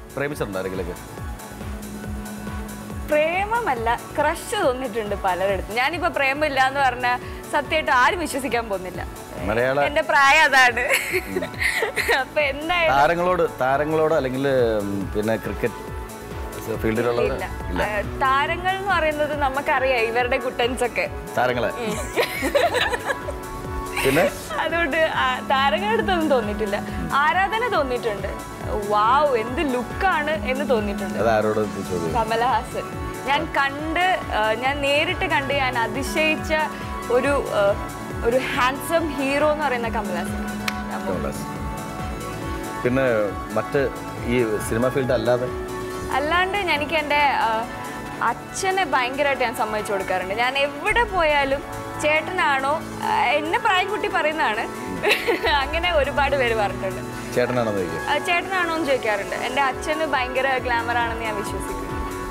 പ്രേമിച്ചിട്ടുണ്ടോ ആരെങ്കിലൊക്കെ പ്രേമമല്ല ക്രഷ് തോന്നിയിട്ടുണ്ട് പലരിടത്തും ഞാനിപ്പോ പ്രേമമില്ല എന്ന് പറഞ്ഞാൽ സത്യമായിട്ട് ആരും വിശ്വസിക്കാൻ പോകുന്നില്ല മലയാള എന്റെ പ്രായം അതാണ് അപ്പൊ എന്തായാലും താരങ്ങളോട് താരങ്ങളോട് അല്ലെങ്കിൽ ഉം, പിന്നെ ക്രിക്കറ്റ് ഫീൽഡിലുള്ള ഇല്ല ആ, താരങ്ങൾ എന്ന് പറയുന്നത് നമുക്കറിയാം ഇവരുടെ കുട്ടൻസ് ഒക്കെ താരങ്ങളെ പിന്നെ അതുകൊണ്ട് ആ, താരങ്ങളുടെ അടുത്തൊന്നും തോന്നിയിട്ടില്ല ആരാധന തോന്നിയിട്ടുണ്ട് വാവ് എന്ത് ലുക്കാണ് എന്ന് തോന്നിയിട്ടുണ്ട് അത് ആരോട് ചോദ്യം കമലഹാസൻ ഞാൻ കണ്ട് ആ, ഞാൻ നേരിട്ട് കണ്ട് ഞാൻ അതിശയിച്ച ഒരു ആ, ഒരു ഹാൻസം ഹീറോ എന്ന് പറയുന്ന കമലഹാസൻ കമലഹാസൻ. പിന്നെ മറ്റ് ഈ സിനിമ ഫീൽഡ് അല്ലാതെ അല്ലാണ്ട് എനിക്ക് എൻ്റെ ആ, അച്ഛനെ ഭയങ്കരമായിട്ട് ഞാൻ സമ്മതിച്ചു കൊടുക്കാറുണ്ട് ഞാൻ എവിടെ പോയാലും ചേട്ടനാണോ ആ, എന്നെ പ്രായം കുട്ടി പറയുന്നതാണ് അങ്ങനെ ഒരുപാട് പേര് പറഞ്ഞിട്ടുണ്ട് ചേട്ടനാണെന്ന് ചോദിക്കുക ആ, ചേട്ടനാണോ എന്ന് ചോദിക്കാറുണ്ട് എൻ്റെ അച്ഛന് ഭയങ്കര ഗ്ലാമർ ആണെന്ന് ഞാൻ വിശ്വസിക്കുന്നു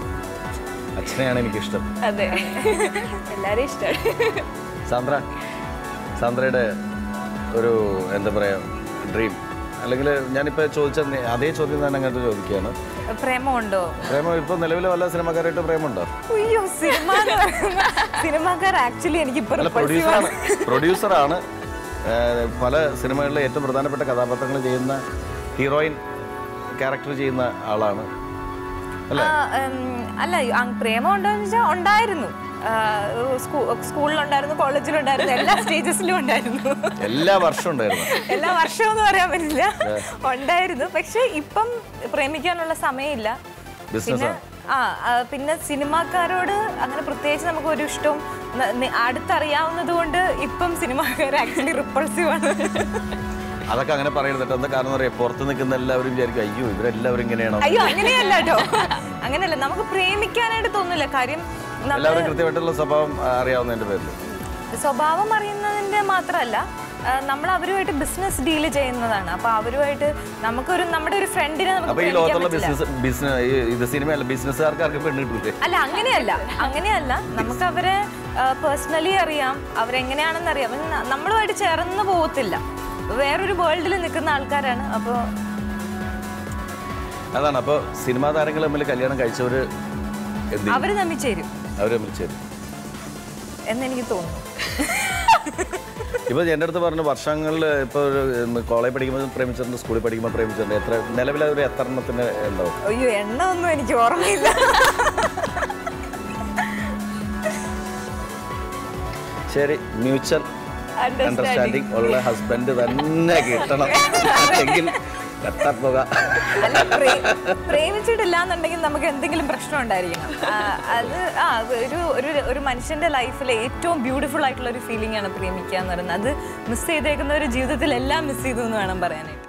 അച്ഛനെയാണ് എനിക്കിഷ്ടം അതെ എല്ലാവരെയും ഇഷ്ടമാണ് സാന്ദ്ര സാന്ദ്രയുടെ ഒരു എന്താ പറയുക ഡ്രീം അല്ലെങ്കിൽ ഞാനിപ്പോൾ ചോദിച്ച നെ- അതേ ചോദ്യം തന്നെ അങ്ങോട്ട് ചോദിക്കുകയാണ് പ്രേമമുണ്ടോ പ്രേമം ഇപ്പോൾ നിലവിൽ വല്ല സിനിമക്കാരായിട്ട് പ്രേമുണ്ടോ അയ്യോ സിനിമ സിനിമാക്കാർ ആക്ച്വലി എനിക്ക് ഇപ്പൊ അല്ല പ്രൊഡ്യൂസറാണ് പ്രൊഡ്യൂസറാണ് പല സിനിമകളിലെ ഏറ്റവും പ്രധാനപ്പെട്ട കഥാപാത്രങ്ങൾ ചെയ്യുന്ന ഹീറോയിൻ ക്യാരക്ടർ ചെയ്യുന്ന ആളാണ് അല്ലേ അല്ല അങ് പ്രേമം ഉണ്ടോ എന്ന് വെച്ചാൽ ഉണ്ടായിരുന്നു ആ, സ്കൂ- സ്കൂളിലുണ്ടായിരുന്നു കോളേജിലുണ്ടായിരുന്നു എല്ലാ സ്റ്റേജസിലും ഉണ്ടായിരുന്നു എല്ലാ വർഷവും ഉണ്ടായിരുന്നു എല്ലാ വർഷവും എന്ന് പറയാൻ പറ്റില്ല ഉണ്ടായിരുന്നു പക്ഷെ ഇപ്പം പ്രേമിക്കാനുള്ള സമയമില്ല ബിസിനസ് പിന്നെ ആ ആ, പിന്നെ സിനിമാക്കാരോട് അങ്ങനെ പ്രത്യേകിച്ച് നമുക്ക് ഒരു ഇഷ്ടവും ന- നി- അടുത്തറിയാവുന്നത് കൊണ്ട് ഇപ്പം സിനിമാക്കാർ ആക്ച്വലി റിപ്പൾസീവ് ആണ് അതൊക്കെ അങ്ങനെ പറയരുത് കേട്ടോ എന്താ കാരണം പറയാ പുറത്ത് നിൽക്കുന്ന എല്ലാവരും വിചാരിക്കും അയ്യോ ഇവരെല്ലാവരും ഇങ്ങനെയാണോ അയ്യോ അങ്ങനെയല്ല കേട്ടോ അങ്ങനെയല്ല നമുക്ക് പ്രേമിക്കാനായിട്ട് തോന്നില്ല കാര്യം നമ്മള് എല്ലാവരും കൃത്യമായിട്ടുള്ള സ്വഭാവം ആ, അറിയാവുന്നതിന്റെ പേരിൽ സ്വഭാവം അറിയുന്നതിന്റെ മാത്രമല്ല ആ, നമ്മൾ അവരുമായിട്ട് ബിസിനസ് ഡീല് ചെയ്യുന്നതാണ് അപ്പൊ അവരുമായിട്ട് നമുക്കൊരു നമ്മുടെ ഒരു ഫ്രണ്ടിനെ നമുക്ക് അപ്പൊ ഈ പ്രേമിക്കാൻ ലോകത്തുള്ള പറ്റില്ല. ബിസിനസ് ബിസിനസ് ഇത് സിനിമയല്ല ബിസിനസ്സുകാർക്ക് ആർക്കും പെണ്ണ് കിട്ടൂലേ അല്ല അങ്ങനെയല്ല അങ്ങനെയല്ല നമുക്ക് അവരെ പേഴ്സണലി അറിയാം അവരെങ്ങനെയാണെന്ന് അറിയാം പക്ഷെ ന- നമ്മളുമായിട്ട് ചേർന്ന് പോകത്തില്ല വേറൊരു വേൾഡിൽ നിൽക്കുന്ന ആൾക്കാരാണ് അപ്പോൾ അതാണ് അപ്പൊ സിനിമാ താരങ്ങൾ തമ്മിൽ കല്യാണം കഴിച്ചവര് എന്ത് ചെയ്യും? അവർ തമ്മിൽ ചേരും അവര് തമ്മിൽ ചേരും എന്നെനിക്ക് തോന്നുന്നു ഇപ്പൊ എൻ്റെ അടുത്ത് പറഞ്ഞു വർഷങ്ങളിൽ ഇപ്പോൾ കോളേജ് പഠിക്കുമ്പോൾ പ്രേമിച്ചിട്ടുണ്ട് സ്കൂളിൽ പഠിക്കുമ്പോൾ പ്രേമിച്ചിട്ടുണ്ട് എത്ര നിലവിൽ ഒരു എത്ര എണ്ണത്തിന് ഉണ്ടാവും അയ്യോ എണ്ണ ഒന്നും എനിക്ക് ഓർമ്മയില്ല ശരി മ്യൂച്വൽ അണ്ടർസ്റ്റാൻഡിങ് ഉള്ള ഹസ്ബൻഡ് തന്നെ കിട്ടണം അല്ലെങ്കിൽ കട്ടപ്പുക അല്ല പ്രേ- പ്രേമിച്ചിട്ടില്ല എന്നുണ്ടെങ്കിൽ നമുക്ക് എന്തെങ്കിലും പ്രശ്നം ഉണ്ടായിരിക്കണം ആ, അത് ആ ഒരു ഒരു ഒരു മനുഷ്യന്റെ ലൈഫിലെ ഏറ്റവും ബ്യൂട്ടിഫുൾ ആയിട്ടുള്ള ഒരു ഫീലിംഗ് ആണ് പ്രേമിക്കുക എന്ന് പറയുന്നത് അത് മിസ് ചെയ്തേക്കുന്ന ഒരു ജീവിതത്തിൽ എല്ലാം മിസ് ചെയ്തു എന്ന് വേണം പറയാനായിട്ട്